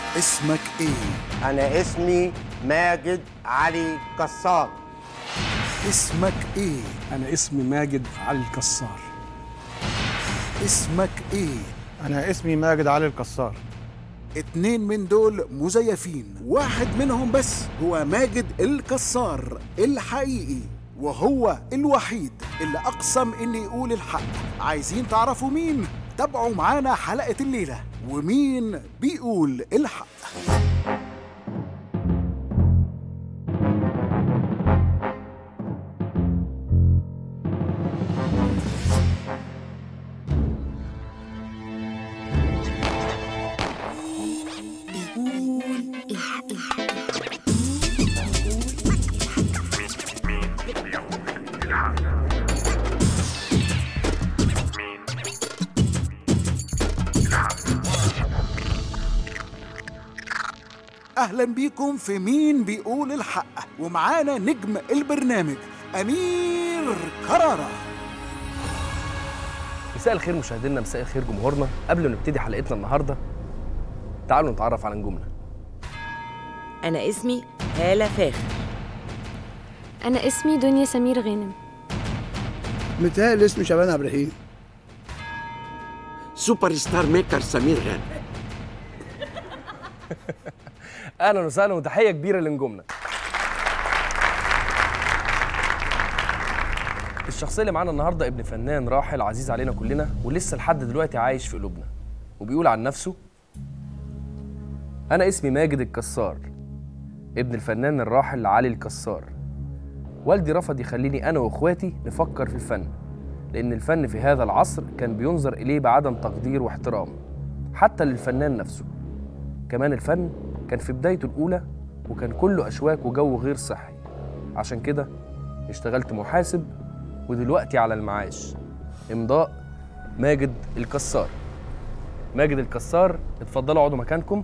اسمك ايه أنا اسمي ماجد علي كسار اسمك ايه أنا اسمي ماجد علي الكسار اسمك ايه أنا اسمي ماجد علي الكسار اتنين من دول مزيفين واحد منهم بس هو ماجد الكسار الحقيقي وهو الوحيد اللي أقسم إن يقول الحق عايزين تعرفوا مين؟ تابعوا معانا حلقة الليلة ومين بيقول الحق اهلا بيكم في مين بيقول الحق ومعانا نجم البرنامج امير كرارة مساء الخير مشاهدينا مساء الخير جمهورنا قبل ما نبتدي حلقتنا النهارده تعالوا نتعرف على نجومنا أنا اسمي هالة فاخر أنا اسمي دنيا سمير غانم متهيألي اسمي شعبان عبد الرحيم سوبر ستار ميكر سمير غانم اهلا وسهلا وتحيه كبيره لنجومنا الشخصيه اللي معانا النهارده ابن فنان راحل عزيز علينا كلنا ولسه لحد دلوقتي عايش في قلوبنا وبيقول عن نفسه انا اسمي ماجد الكسار ابن الفنان الراحل علي الكسار والدي رفض يخليني انا واخواتي نفكر في الفن لان الفن في هذا العصر كان بينظر اليه بعدم تقدير واحترام حتى للفنان نفسه كمان الفن كان في بدايته الأولى وكان كله أشواك وجو غير صحي عشان كده اشتغلت محاسب ودلوقتي على المعاش إمضاء ماجد الكسار ماجد الكسار اتفضلوا اقعدوا مكانكم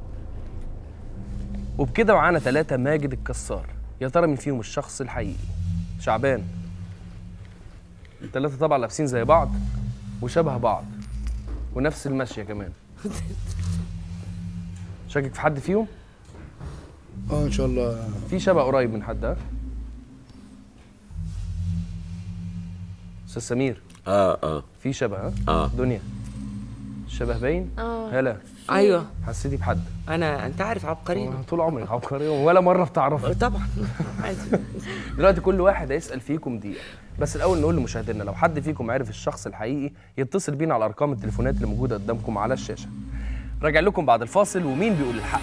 وبكده معانا ثلاثة ماجد الكسار يا ترى مين فيهم الشخص الحقيقي شعبان الثلاثة طبعا لابسين زي بعض وشبه بعض ونفس المشية كمان شاكك في حد فيهم؟ اه ان شاء الله في شبه قريب من حد ها؟ استاذ سمير اه اه في شبه ها؟ آه. دنيا الشبه باين؟ اه هلا أيوه حسيتي بحد؟ أنا أنت عارف عبقري طول عمرك عبقري ولا مره بتعرفي طبعا عادي دلوقتي كل واحد هيسال فيكم دقيقه بس الاول نقول لمشاهدينا لو حد فيكم عرف الشخص الحقيقي يتصل بينا على ارقام التليفونات اللي موجوده قدامكم على الشاشه راجع لكم بعد الفاصل ومين بيقول الحق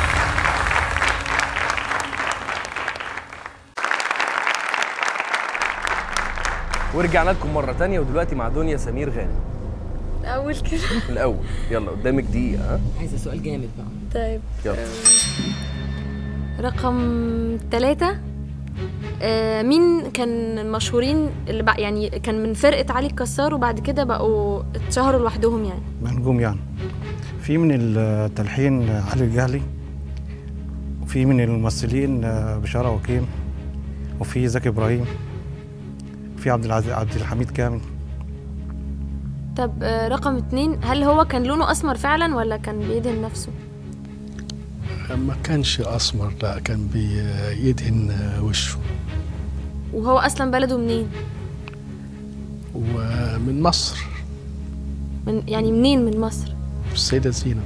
ورجعنا لكم مرة تانية ودلوقتي مع دنيا سمير غانم أول كده من الأول يلا قدامك دقيقة ها عايزة سؤال جامد بقى طيب يلا رقم ثلاثة آه مين كان مشهورين اللي بقى يعني كان من فرقة علي الكسار وبعد كده بقوا اتشهروا لوحدهم يعني منجوم يعني في من التلحين علي الجهلي وفي من الممثلين بشارة وكيم وفي زكي إبراهيم في عبد العزيز عبد الحميد كامل طب آه رقم اتنين هل هو كان لونه أسمر فعلا ولا كان بيدهن نفسه؟ ما كانش أسمر لا كان بيدهن وشه وهو أصلا بلده منين؟ ومن مصر من يعني منين من مصر؟ السيدة زينب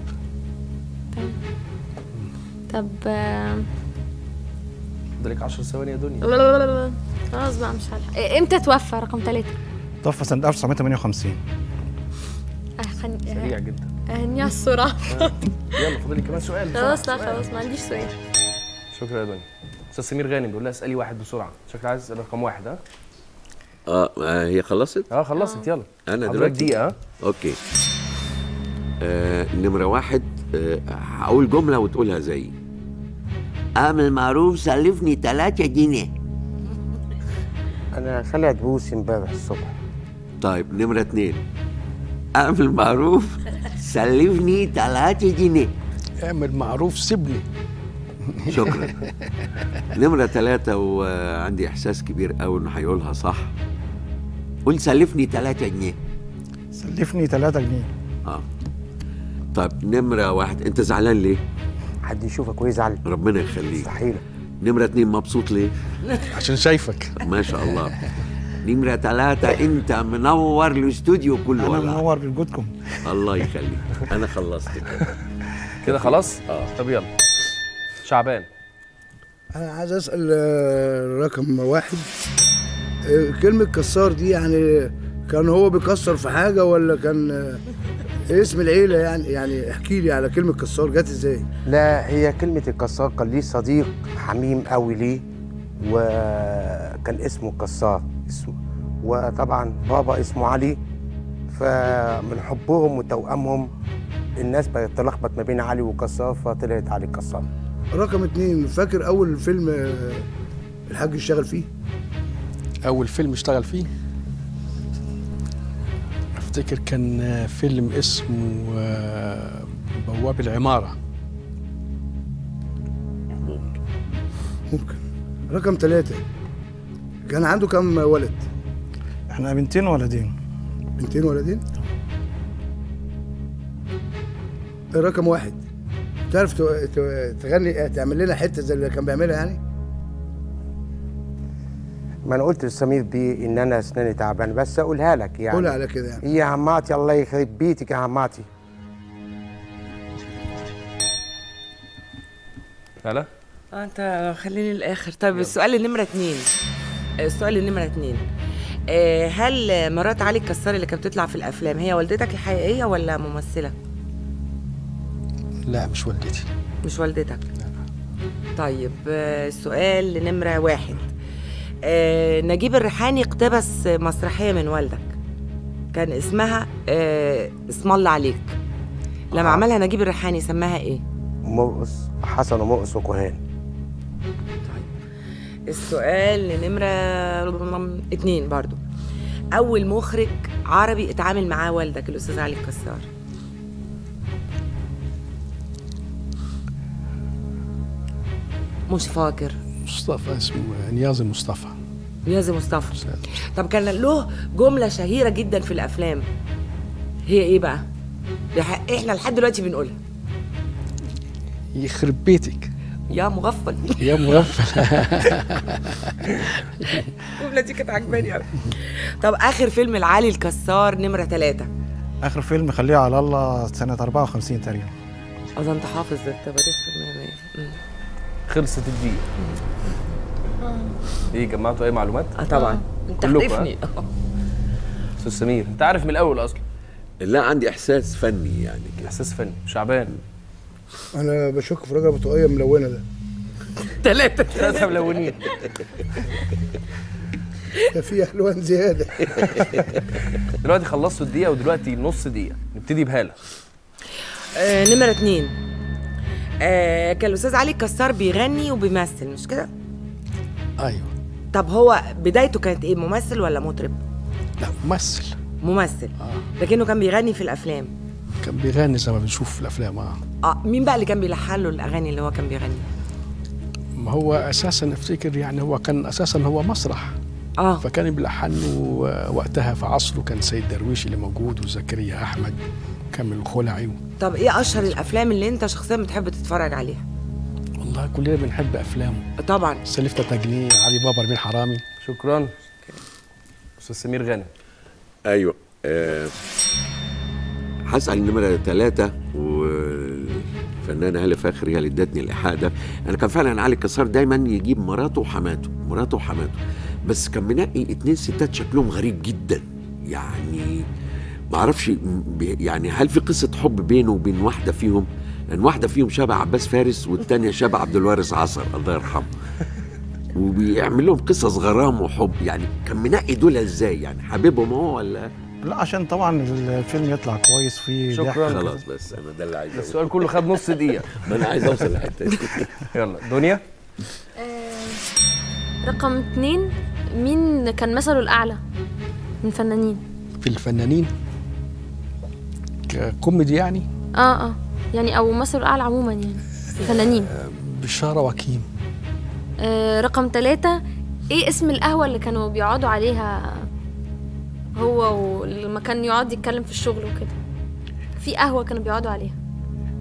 طب آه فاضلك 10 ثواني يا دنيا خلاص بقى مش هلحق آه، امتى توفى رقم ثلاثة؟ توفى سنة 1958 أهن... سريع جدا أهني على السرعة يلا فاضلك كمان سؤال بسرعة. خلاص لا سؤال. خلاص ما عنديش سؤال شكرا يا دنيا استاذ سمير غانم بيقول لها اسالي واحد بسرعه شكلك عايز تسال رقم واحد ها اه آه، هي خلصت اه خلصت يلا انا حضرتك دلوقتي دقيقه ها اوكي آه نمرة واحد آه هقول جملة وتقولها زيي اعمل معروف سلفني 3 جنيه انا خالي عدبوس امبارح الصبح طيب نمرة اتنين اعمل معروف سلفني 3 جنيه اعمل معروف سيبني شكرا نمرة ثلاثة وعندي إحساس كبير قوي إنه هيقولها صح قول سلفني 3 جنيه سلفني 3 جنيه اه طب نمرة واحد انت زعلان ليه؟ حد يشوفك ويزعل ربنا يخليك مستحيل نمرة اتنين مبسوط ليه؟ عشان شايفك ما شاء الله نمرة ثلاثة انت منور الاستوديو كله انا ولا منور بوجودكم الله يخليك انا خلصت كده كده خلاص اه طب يلا شعبان انا عايز اسال آه، رقم واحد آه، كلمه كسار دي يعني كان هو بيكسر في حاجه ولا كان آه، اسم العيله يعني يعني احكي لي على كلمه كسار جت ازاي لا هي كلمة الكسار كان ليه صديق حميم قوي ليه وكان اسمه كسار اسمه وطبعا بابا اسمه علي فمن حبهم وتوأمهم الناس بقت تلخبط ما بين علي وكسار فطلعت علي كسار رقم اتنين فاكر اول فيلم آه، الحاج اشتغل فيه اول فيلم اشتغل فيه افتكر كان فيلم اسمه آه، بواب العماره ممكن رقم ثلاثة كان عنده كم ولد احنا بنتين ولدين بنتين ولدين رقم واحد تعرف تو- تو- تغني تعمل لنا حته زي اللي كان بيعملها يعني ما انا قلت لسمير بيه ان انا اسناني تعبان بس اقولها لك يعني قولها على كده يعني يا عماتي الله يخرب بيتك يا عماتي هلا اه انت خليني الاخر طيب السؤال النمره اتنين السؤال النمره اتنين آه، هل مرات علي الكسار اللي كانت بتطلع في الافلام هي والدتك الحقيقيه ولا ممثله لا مش والدتي مش والدتك طيب آه، السؤال نمره واحد آه، نجيب الريحاني اقتبس مسرحيه من والدك كان اسمها آه، اسم الله عليك لما آه. عملها نجيب الريحاني سماها ايه مرقص حسن ومرقص وكهان السؤال نمرة اتنين برضو أول مخرج عربي اتعامل معاه والدك الأستاذ علي الكسار مش فاكر مصطفى اسمه نيازي مصطفى نيازي مصطفى طب كان له جملة شهيرة جدا في الأفلام هي إيه بقى؟ بح- إحنا لحد دلوقتي بنقولها يخرب بيتك يا مغفل يا مغفل الجملة دي كانت عجباني أوي طب آخر فيلم لعلي الكسار نمرة ثلاثة اخر فيلم خليه على الله سنه 54 تقريبا أظن أنت حافظ التواريخ مية مية. مم. خلصت الدقيقة ايه جمعتوا اي معلومات؟ اه طبعا انت كلكم، عارفني استاذ سمير انت عارف من الاول اصلا لا عندي احساس فني يعني كده احساس فني شعبان انا بشك في راجل بطاقيه ملونه ده ثلاثة ثلاثة ملونين ده فيه الوان زياده دلوقتي خلصتوا الدقيقة ودلوقتي نص دقيقة نبتدي بهالة آه نمرة اتنين آه كان الأستاذ علي الكسار بيغني وبيمثل مش كده؟ ايوه طب هو بدايته كانت إيه ممثل ولا مطرب؟ لا ممثل ممثل لكنه كان بيغني في الأفلام كان بيغني زي ما بنشوف في الافلام اه اه مين بقى اللي كان بيلحن له الأغاني اللي هو كان بيغني؟ ما هو اساسا افتكر يعني هو كان اساسا هو مسرح اه فكان بيلحن له آه، وقتها في عصره كان سيد درويش اللي موجود وزكريا احمد وكامل الخلعي طب إيه أشهر الأفلام اللي أنت شخصيا بتحب تتفرج عليها؟ والله كلنا بنحب افلامه طبعا سلفتة تجنيه علي بابا بن حرامي شكرا استاذ سمير غانم ايوه آه، هسأل نمرة ثلاثة والفنانة هالة فاخر هي اللي ادتني الإيحاء ده أنا كان فعلا علي الكسار دايما يجيب مراته وحماته مراته وحماته بس كان منقي اتنين ستات شكلهم غريب جدا يعني معرفش م- بي- يعني هل في قصة حب بينه وبين واحدة فيهم لأن واحدة فيهم شبه عباس فارس والتانية شبه عبد الوارث عصر الله يرحمه وبيعمل لهم قصص غرام وحب يعني كان منقي دول ازاي يعني حبيبهم هو ولا لا عشان طبعا الفيلم يطلع كويس فيه شكراً. ضحك كده. خلاص بس انا ده اللي عايز أقوله. السؤال كله خد نص دقيقة ما انا عايز اوصل للحته دي يلا دنيا آه، رقم اتنين مين كان مثله الأعلى من فنانين في الفنانين ككوميدي يعني اه اه يعني أو مثله الأعلى عموما يعني فنانين بشارة وكيم آه رقم ثلاثة ايه اسم القهوة اللي كانوا بيقعدوا عليها هو ولما كان يقعد يتكلم في الشغل وكده في قهوة كانوا بيقعدوا عليها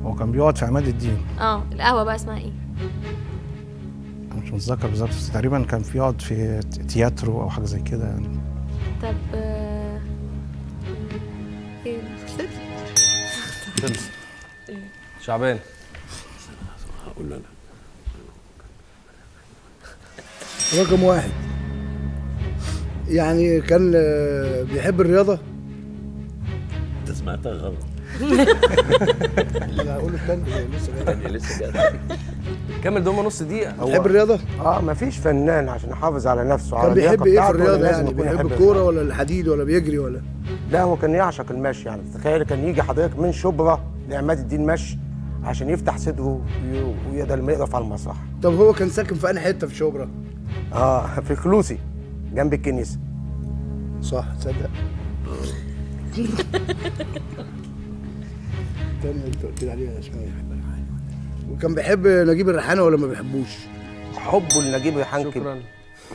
هو كان بيقعد في عماد الدين اه القهوه بقى اسمها ايه أنا مش متذكر بالظبط بس تقريبا كان في يقعد في تياترو او حاجه زي كده يعني طب آه، ايه خلص شعبان هقول انا رقم واحد يعني كان آه، بيحب الرياضة انت سمعتها غلط لا هقول التاني لسه يعني لسه جاي كمل دوما نص دقيقه بيحب الرياضة اه مفيش فنان عشان يحافظ على نفسه كان على بيحب اللياقة ايه في بتاعته الرياضة لازم يعني يكون بيحب يحب الكورة ولا الحديد ولا بيجري ولا لا هو كان يعشق المشي يعني تخيل كان يجي حضرتك من شبرا لعماد الدين مشي عشان يفتح صدره وي- ويقدر ما يقف على المسرح طب هو كان ساكن في أنهي حتة في شبرا اه في خلوصي جنب الكنيسه صح تصدق التانية اللي قلت لي عليها اسمها ايه وكان بيحب نجيب الريحانة ولا ما بيحبوش حبه لنجيب ريحان كده شكرا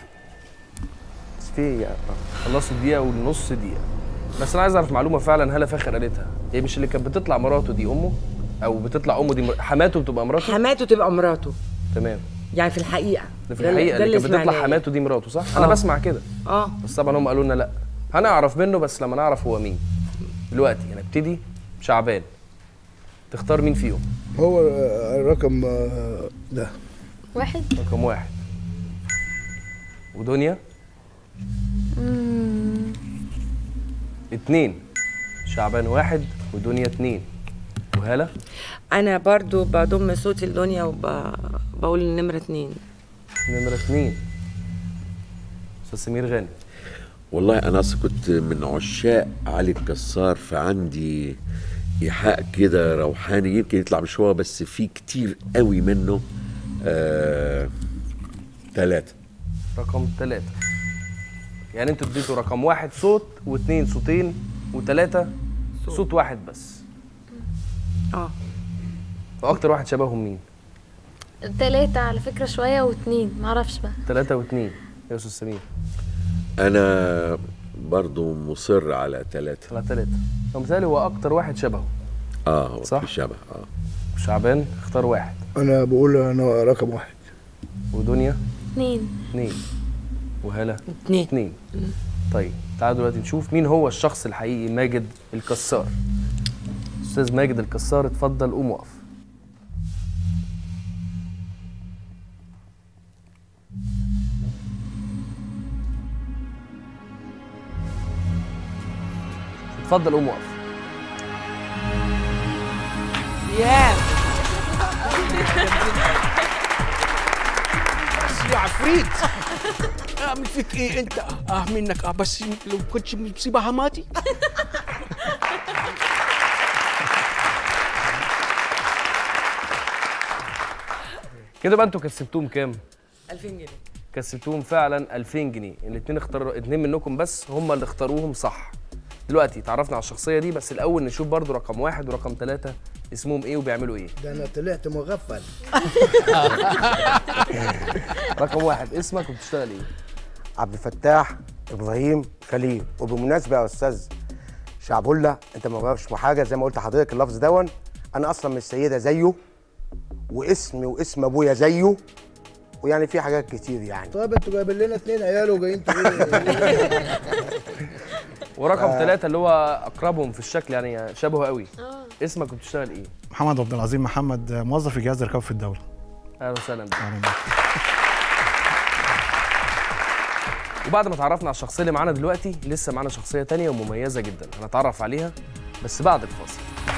بس في خلصوا الدقيقه والنص دقيقه بس انا عايز اعرف معلومه فعلا هلا فاخر قالتها هي مش اللي كانت بتطلع مراته دي امه او بتطلع امه دي مر... حماته بتبقى مراته حماته تبقى مراته تمام يعني في الحقيقه ده في ده الحقيقه ده اللي كانت بتطلع سمعناه. حماته دي مراته صح انا آه. بسمع كده اه بس طبعا هم قالوا لنا لا هنعرف منه بس لما نعرف هو مين دلوقتي هنبتدي شعبان تختار مين فيهم هو آه، الرقم آه، ده واحد رقم واحد ودنيا مم. اتنين شعبان واحد ودنيا اتنين وهالة انا برضو بضم صوتي لدنيا وبقول النمره اتنين نمرة اتنين استاذ سمير غانم والله انا اصلا كنت من عشاق علي الكسار فعندي ايحاء كده روحاني يمكن يطلع مش هو بس في كتير قوي منه آه ثلاثة رقم ثلاثة يعني انتوا اديتوا رقم واحد صوت واثنين صوتين وثلاثة صوت واحد بس اه واكتر واحد شبههم مين؟ تلاتة على فكرة شوية واتنين معرفش بقى ثلاثة واثنين يا استاذ سمير انا برضو مصر على ثلاثة على ثلاثة فمثالي هو اكتر واحد شبهه اه هو صح. في شبه اه شعبان اختار واحد انا بقول انا رقم واحد ودنيا اتنين اثنين وهالة اتنين اثنين طيب تعالوا دلوقتي نشوف مين هو الشخص الحقيقي ماجد الكسار استاذ ماجد الكسار اتفضل قوم وقف اتفضل قوم وقف ياه يا عفريت اعمل فيك ايه انت اه منك اه بس لو كنت مصيبه حماتي كده بقى انتوا كسبتوهم كام 2000 جنيه كسبتوهم فعلا 2000 جنيه الاثنين اختار اتنين منكم بس هم اللي اختاروهم صح دلوقتي تعرفنا على الشخصيه دي بس الاول نشوف برضو رقم واحد ورقم ثلاثة اسمهم ايه وبيعملوا ايه ده انا طلعت مغفل رقم واحد اسمك وبتشتغل ايه عبد الفتاح ابراهيم خليل وبمناسبه يا استاذ شعبولة انت ما غيرش في حاجه زي ما قلت لحضرتك اللفظ دون انا اصلا من السيده زيه واسمي واسم ابويا زيه ويعني في حاجات كتير يعني طيب انتوا جايبين لنا اتنين عيال وجايين تقولوا ورقم ثلاثة اللي هو اقربهم في الشكل يعني شبهه قوي اسمك وبتشتغل ايه محمد عبد العظيم محمد موظف في جهاز الركاب في الدوله اهلا وسهلا بك أهلاً بك. وبعد ما تعرفنا على الشخصيه اللي معانا دلوقتي لسه معانا شخصيه تانية ومميزه جدا هنتعرف عليها بس بعد الفاصل